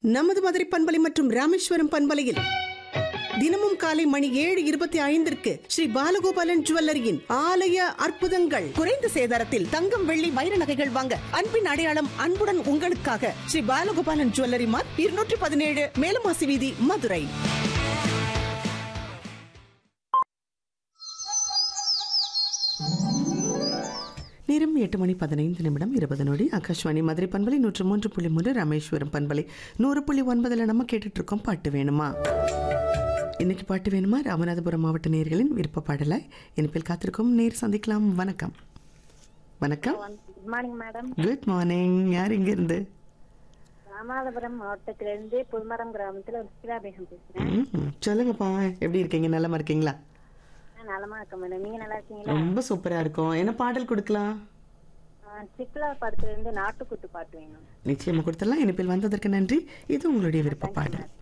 நமது மதுரை பண்பலை மற்றும் ராமேஸ்வரம் பண்பலையில் தினமும் காலை மணி ஏழு இருபத்தி ஐந்திற்கு ஸ்ரீ பாலகோபாலன் ஜுவல்லரியின் ஆலய அற்புதங்கள் குறைந்த சேதாரத்தில் தங்கம் வெள்ளி வைர நகைகள் வாங்க அன்பின் அடையாளம் அன்புடன் உங்களுக்காக ஸ்ரீ பாலகோபாலன் ஜுவல்லரி மார்க் இருநூற்றி பதினேழு மேலமாசி வீதி மதுரை நேரம் எட்டு மணி பதினைந்து நிமிடம் இருபது நொடி ஆகாஷ்வாணி மதுரை பண்பலை நூற்று மூன்று புள்ளி மூன்று ராமேஸ்வரம் பண்பலை நூறு புள்ளி ஒன்பதுல நம்ம கேட்டுட்டு இருக்கோம் பாட்டு வேணுமா இன்னைக்கு பாட்டு வேணுமா ராமநாதபுரம் மாவட்ட நேர்களின் விருப்ப பாடலாய் இனிப்பில் காத்திருக்கும் நேர் சந்திக்கலாம் வணக்கம் வணக்கம் good morning madam good morning யார் இங்க இருந்து ராமநாதபுரம் மாவட்டத்திலிருந்து புதுமரம் கிராமத்துல ஒரு சுசிலா பேகம் பேசுறேன் ம், சொல்லுங்கப்பா எப்படி இருக்கீங்க நலமா இருக்கீங்களா நான் நலமா இருக்கேன் மேடம் நீங்க நல்லா இருக்கீங்களா ரொம்ப சூப்பரா இருக்கும் என்ன பாடல் கொடுக்கலாம் சிப்லா படத்துல இருந்து நாட்டுக்குத்து பாட்டு வேணும் நிச்சயமா கொடுத்துடலாம் இனிப்பில் வந்ததற்கு நன்றி இது உங்களுடைய விருப்ப பாடல்